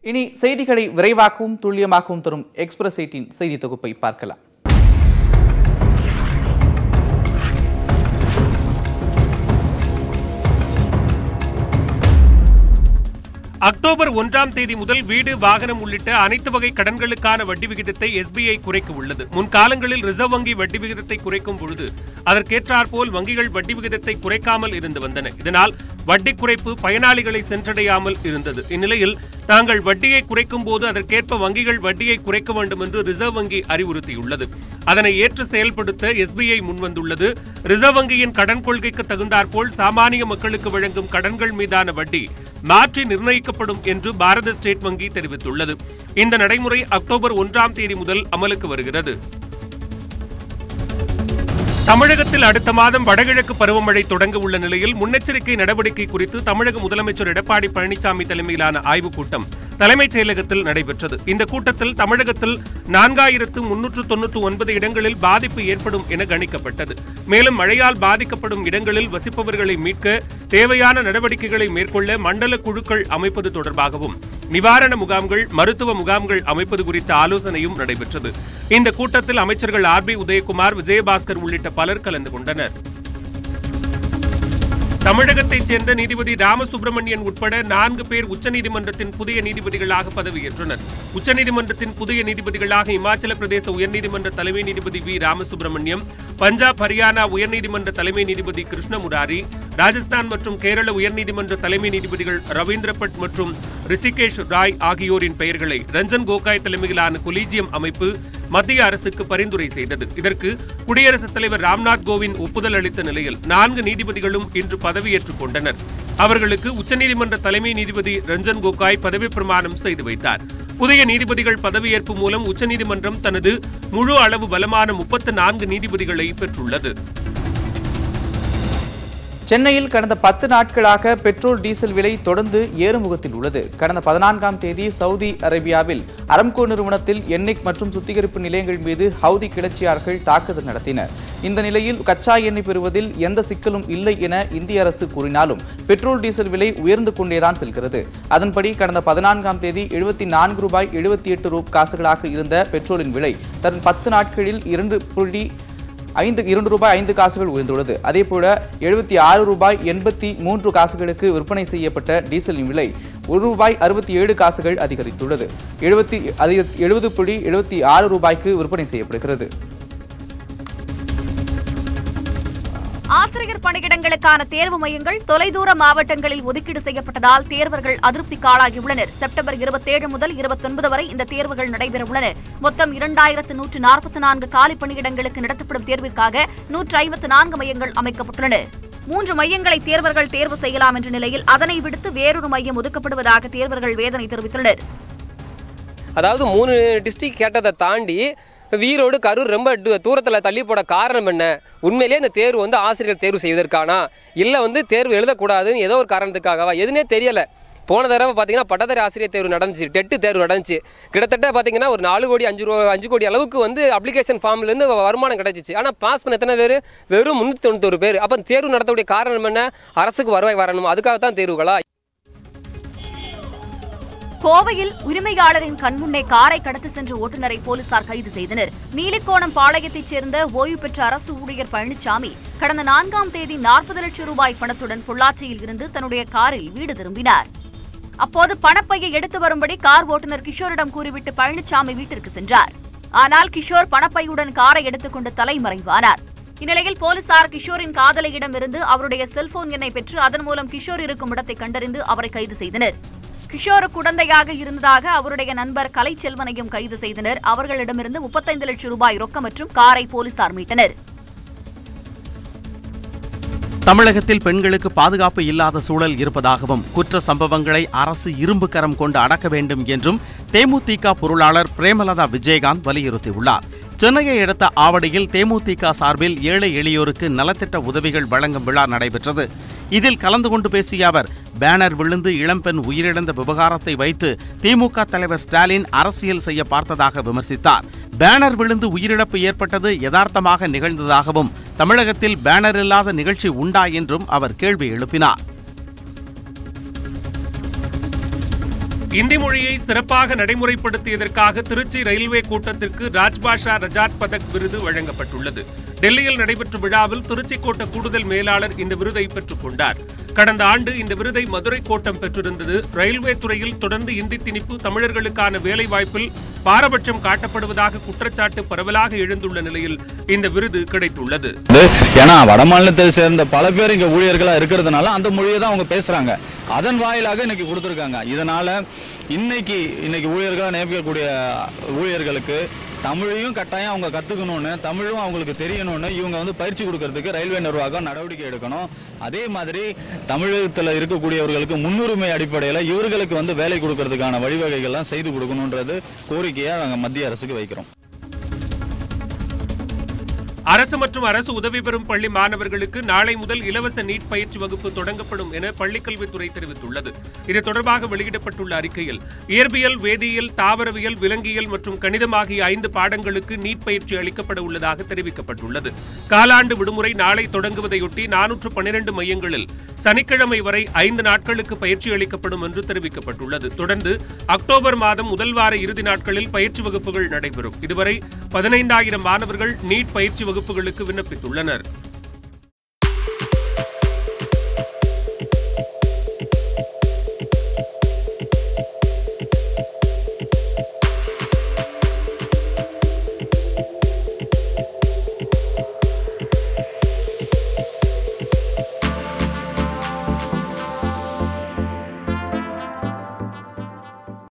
இனி செய்திகளை விரைவாகவும் துல்லியமாகவும் தரும் எக்ஸ்பிரஸ் எயிட்டின் செய்தி தொகுப்பை பார்க்கலாம் அக்டோபர் ஒன்றாம் தேதி முதல் வீடு வாகனம் உள்ளிட்ட அனைத்து வகை கடன்களுக்கான வட்டி விகிதத்தை எஸ்பிஐ குறைக்க உள்ளது முன்காலங்களில் ரிசர்வ் வங்கி வட்டி விகிதத்தை குறைக்கும் பொழுது அதற்கேற்றாற்போல் வங்கிகள் வட்டி விகிதத்தை குறைக்காமல் இருந்து வந்தன இதனால் வட்டி குறைப்பு பயனாளிகளை சென்றடையாமல் இருந்தது இந்நிலையில் தாங்கள் வட்டியை குறைக்கும் போது அதற்கேற்ப வங்கிகள் வட்டியை குறைக்க வேண்டும் என்று ரிசர்வ் வங்கி அறிவுறுத்தியுள்ளது அதனை ஏற்று செயல்படுத்த எஸ்பிஐ முன்வந்துள்ளது ரிசர்வ் வங்கியின் கடன் கொள்கைக்கு தகுந்தாற்போல் சாமானிய மக்களுக்கு வழங்கும் கடன்கள் மீதான வட்டி மாற்றி நிர்ணயிக்கப்படும் என்று பாரத ஸ்டேட் வங்கி தெரிவித்துள்ளது இந்த நடைமுறை அக்டோபர் ஒன்றாம் தேதி முதல் அமலுக்கு வருகிறது தமிழகத்தில் அடுத்த மாதம் வடகிழக்கு பருவமழை தொடங்க உள்ள நிலையில் முன்னெச்சரிக்கை நடவடிக்கை குறித்து தமிழக முதலமைச்சர் எடப்பாடி பழனிசாமி தலைமையிலான ஆய்வுக் கூட்டம் தலைமைச் செயலகத்தில் நடைபெற்றது இந்த கூட்டத்தில் தமிழகத்தில் நான்காயிரத்து முன்னூற்று தொன்னூற்று ஒன்பது இடங்களில் பாதிப்பு ஏற்படும் என கணிக்கப்பட்டது மேலும் மழையால் பாதிக்கப்படும் இடங்களில் வசிப்பவர்களை மீட்க தேவையான நடவடிக்கைகளை மேற்கொள்ள மண்டல குழுக்கள் அமைப்பது தொடர்பாகவும் நிவாரண முகாம்கள் மருத்துவ முகாம்கள் அமைப்பது குறித்த ஆலோசனையும் நடைபெற்றது இந்த கூட்டத்தில் அமைச்சர்கள் ஆர் பி உதயகுமார் விஜயபாஸ்கர் உள்ளிட்ட பலர் கலந்து கொண்டனர் தமிழகத்தைச் சேர்ந்த நீதிபதி ராமசுப்பிரமணியன் உட்பட நான்கு பேர் உச்சநீதிமன்றத்தின் புதிய நீதிபதிகளாக பதவியேற்றனர் உச்சநீதிமன்றத்தின் புதிய நீதிபதிகளாக இமாச்சல பிரதேச உயர்நீதிமன்ற தலைமை நீதிபதி வி ராமசுப்பிரமணியம் பஞ்சாப் ஹரியானா உயர்நீதிமன்ற தலைமை நீதிபதி கிருஷ்ண முராரி ராஜஸ்தான் மற்றும் கேரள உயர்நீதிமன்ற தலைமை நீதிபதிகள் ரவீந்திர பட் மற்றும் ரிஷிகேஷ் ராய் ஆகியோரின் பெயர்களை ரஞ்சன் கோகாய் தலைமையிலான கொலீஜியம் அமைப்பு மத்திய அரசுக்கு பரிந்துரை செய்தது இதற்கு குடியரசுத் தலைவர் ராம்நாத் கோவிந்த் ஒப்புதல் அளித்த நிலையில் நான்கு நீதிபதிகளும் இன்று பதவியேற்றுக் கொண்டனர் அவர்களுக்கு உச்சநீதிமன்ற தலைமை நீதிபதி ரஞ்சன் கோகாய் பதவி பிரமாணம் செய்து வைத்தார் புதிய நீதிபதிகள் பதவியேற்பு மூலம் உச்சநீதிமன்றம் தனது முழு அளவு பலமான முப்பத்து நான்கு நீதிபதிகளை பெற்றுள்ளது சென்னையில் கடந்த பத்து நாட்களாக பெட்ரோல் டீசல் விலை தொடர்ந்து ஏறுமுகத்தில் உள்ளது கடந்த பதினான்காம் தேதி சவுதி அரேபியாவில் அரம்கோ நிறுவனத்தில் எண்ணெய் மற்றும் சுத்திகரிப்பு நிலையங்கள் மீது ஹவுதி கிளர்ச்சியாளர்கள் தாக்குதல் நடத்தினர் இந்த நிலையில் கச்சா எண்ணெய் பெறுவதில் எந்த சிக்கலும் இல்லை என இந்திய அரசு கூறினாலும் பெட்ரோல் டீசல் விலை உயர்ந்து கொண்டேதான் செல்கிறது அதன்படி கடந்த பதினான்காம் தேதி எழுபத்தி நான்கு ரூபாய் எழுபத்தி எட்டு ரூப் காசுகளாக இருந்த பெட்ரோலின் விலை தன் பத்து நாட்களில் இரண்டு புள்ளி ஐந்து இரண்டு ரூபாய் ஐந்து காசுகள் உயர்ந்துள்ளது அதேபோல எழுபத்தி ஆறு ரூபாய் எண்பத்தி மூன்று காசுகளுக்கு விற்பனை செய்யப்பட்ட டீசலின் விலை ஒரு ரூபாய் அறுபத்தி ஏழு காசுகள் அதிகரித்துள்ளது எழுபத்தி அதிக எழுபது புள்ளி எழுபத்தி ஆறு ரூபாய்க்கு விற்பனை செய்யப்படுகிறது ஆசிரியர் பணியிடங்களுக்கான தேர்வு மையங்கள் தொலைதூர மாவட்டங்களில் ஒதுக்கீடு செய்யப்பட்டதால் தேர்வர்கள் அதிருப்திக்கு ஆளாகியுள்ளனர் செப்டம்பர் இருபத்தேழு முதல் இருபத்தொன்பது வரை இந்த தேர்வுகள் நடைபெறவுள்ளன மொத்தம் இரண்டாயிரத்து நூற்று நாற்பத்தி நான்கு காலி பணியிடங்களுக்கு நடத்தப்படும் தேர்விற்காக நூற்று ஐம்பத்து நான்கு மையங்கள் அமைக்கப்பட்டுள்ளன மூன்று மையங்களை தேர்வர்கள் தேர்வு செய்யலாம் என்ற நிலையில் அதனை விடுத்து வேறொரு மையம் ஒதுக்கப்படுவதாக தேர்வர்கள் வேதனை தெரிவித்துள்ளனர் அதாவது மூணு டிஸ்ட்ரிக்ட் கேட்டதை தாண்டி வீரோடு கரூர் ரொம்ப தூரத்தில் தள்ளி போட காரணம் என்ன உண்மையிலேயே இந்த தேர்வு வந்து ஆசிரியர் தேர்வு செய்வதற்கானா இல்லை வந்து தேர்வு எழுதக்கூடாதுன்னு ஏதோ ஒரு காரணத்துக்காகவா எதுனே தெரியலை போன தடவை பார்த்தீங்கன்னா பட்டதாரி ஆசிரியர் தேர்வு நடந்துச்சு டெட்டு தேர்வு நடந்துச்சு கிட்டத்தட்ட பார்த்தீங்கன்னா ஒரு நாலு கோடி அஞ்சு ரூபா அஞ்சு கோடி அளவுக்கு வந்து அப்ளிகேஷன் ஃபார்ம்லேருந்து வருமானம் கிடைச்சிச்சு ஆனால் பாஸ் பண்ண எத்தனை பேர் வெறும் முந்நூற்றி தொண்ணூத்தொரு பேர் அப்போ தேர்வு நடத்தக்கூடிய காரணம் என்ன அரசுக்கு வருவாய் வரணும் அதுக்காக தான் தேர்வுகளா கோவையில் உரிமையாளரின் கண்முன்னே காரை கடத்தி சென்ற ஓட்டுநரை போலீசார் கைது செய்தனர் நீலிக்கோணம் பாளையத்தைச் சேர்ந்த ஓய்வு பெற்ற அரசு ஊழியர் பழனிசாமி கடந்த நான்காம் தேதி நாற்பது லட்சம் ரூபாய் பணத்துடன் பொள்ளாச்சியில் இருந்து தன்னுடைய காரில் வீடு திரும்பினார் அப்போது பணப்பையை எடுத்து வரும்படி கார் ஓட்டுநர் கிஷோரிடம் கூறிவிட்டு பழனிசாமி வீட்டிற்கு சென்றார் ஆனால் கிஷோர் பணப்பையுடன் காரை எடுத்துக்கொண்டு தலைமறைவானார் இந்நிலையில் போலீசார் கிஷோரின் காதலியிடமிருந்து அவருடைய செல்போன் எண்ணை பெற்று அதன் மூலம் கிஷோர் இருக்கும் இடத்தை கண்டறிந்து அவரை கைது செய்தனர் கிஷோருக்கு குழந்தையாக இருந்ததாக அவருடைய நண்பர் கலைச்செல்வனையும் கைது செய்தனர் அவர்களிடமிருந்து முப்பத்தைந்து லட்சம் ரூபாய் ரொக்கம் மற்றும் காரை போலீசார் மீட்டனர் தமிழகத்தில் பெண்களுக்கு பாதுகாப்பு இல்லாத சூழல் இருப்பதாகவும் குற்ற சம்பவங்களை அரசு இரும்பு கரம் கொண்டு அடக்க வேண்டும் என்றும் தேமுதிக பொருளாளர் பிரேமலதா விஜயகாந்த் வலியுறுத்தியுள்ளார் சென்னையை அடுத்த ஆவடியில் தேமுதிக சார்பில் ஏழை எளியோருக்கு நலத்திட்ட உதவிகள் வழங்கும் விழா நடைபெற்றது இதில் கலந்து கொண்டு பேசிய அவர் பேனர் விழுந்து இளம்பெண் உயிரிழந்த விவகாரத்தை வைத்து திமுக தலைவர் ஸ்டாலின் அரசியல் செய்ய பார்த்ததாக விமர்சித்தார் பேனர் விழுந்து உயிரிழப்பு ஏற்பட்டது யதார்த்தமாக நிகழ்ந்ததாகவும் தமிழகத்தில் பேனர் இல்லாத நிகழ்ச்சி உண்டா என்றும் அவர் கேள்வி எழுப்பினார் இந்தி மொழியை சிறப்பாக நடைமுறைப்படுத்தியதற்காக திருச்சி ரயில்வே கூட்டத்திற்கு ராஜ்பாஷா ரஜாத் பதக் விருது வழங்கப்பட்டுள்ளது டெல்லியில் நடைபெற்ற விழாவில் திருச்சி கோட்ட கூடுதல் மேலாளர் இந்த விருதை பெற்றுக் கொண்டார் கடந்த ஆண்டு இந்த விருதை மதுரை கோட்டம் பெற்றிருந்தது ரயில்வே துறையில் தொடர்ந்து இந்தி திணிப்பு தமிழர்களுக்கான வேலை வாய்ப்பில் பாரபட்சம் காட்டப்படுவதாக குற்றச்சாட்டு பரவலாக எழுந்துள்ள நிலையில் இந்த விருது கிடைத்துள்ளது ஏன்னா வட மாநிலத்தை சேர்ந்த பல பேர் இங்க ஊழியர்களா இருக்கிறதுனால அந்த மொழியை தான் அவங்க பேசுறாங்க அதன் வாயிலாக இன்னைக்கு கொடுத்துருக்காங்க இதனால இன்னைக்கு இன்னைக்கு ஊழியர்களா நியமிக்கக்கூடிய ஊழியர்களுக்கு தமிழையும் கட்டாயம் அவங்க கத்துக்கணும்னு தமிழும் அவங்களுக்கு தெரியணும்னு இவங்க வந்து பயிற்சி கொடுக்கறதுக்கு ரயில்வே நிர்வாகம் நடவடிக்கை எடுக்கணும் அதே மாதிரி தமிழகத்தில் இருக்கக்கூடியவர்களுக்கு முன்னுரிமை அடிப்படையில் இவர்களுக்கு வந்து வேலை கொடுக்கறதுக்கான வழிவகைகள்லாம் செய்து கொடுக்கணுன்றது கோரிக்கையை நாங்கள் மத்திய அரசுக்கு வைக்கிறோம் அரசு மற்றும் அரசு உதவி பெறும் பள்ளி மாணவர்களுக்கு நாளை முதல் இலவச நீட் பயிற்சி வகுப்பு தொடங்கப்படும் என பள்ளிக்கல்வித்துறை தெரிவித்துள்ளது இது தொடர்பாக வெளியிடப்பட்டுள்ள அறிக்கையில் இயற்பியல் வேதியியல் தாவரவியல் விலங்கியல் மற்றும் கணிதம் ஆகிய ஐந்து பாடங்களுக்கு நீட் பயிற்சி அளிக்கப்பட உள்ளதாக தெரிவிக்கப்பட்டுள்ளது காலாண்டு விடுமுறை நாளை தொடங்குவதையொட்டி நானூற்று பன்னிரண்டு மையங்களில் சனிக்கிழமை வரை ஐந்து நாட்களுக்கு பயிற்சி அளிக்கப்படும் என்று தெரிவிக்கப்பட்டுள்ளது தொடர்ந்து அக்டோபர் மாதம் முதல் வார இறுதி நாட்களில் பயிற்சி வகுப்புகள் நடைபெறும் இதுவரை பதினைந்தாயிரம் மாணவர்கள் நீட் பயிற்சி வகுப்புகளுக்கு விண்ணப்பித்துள்ளனர்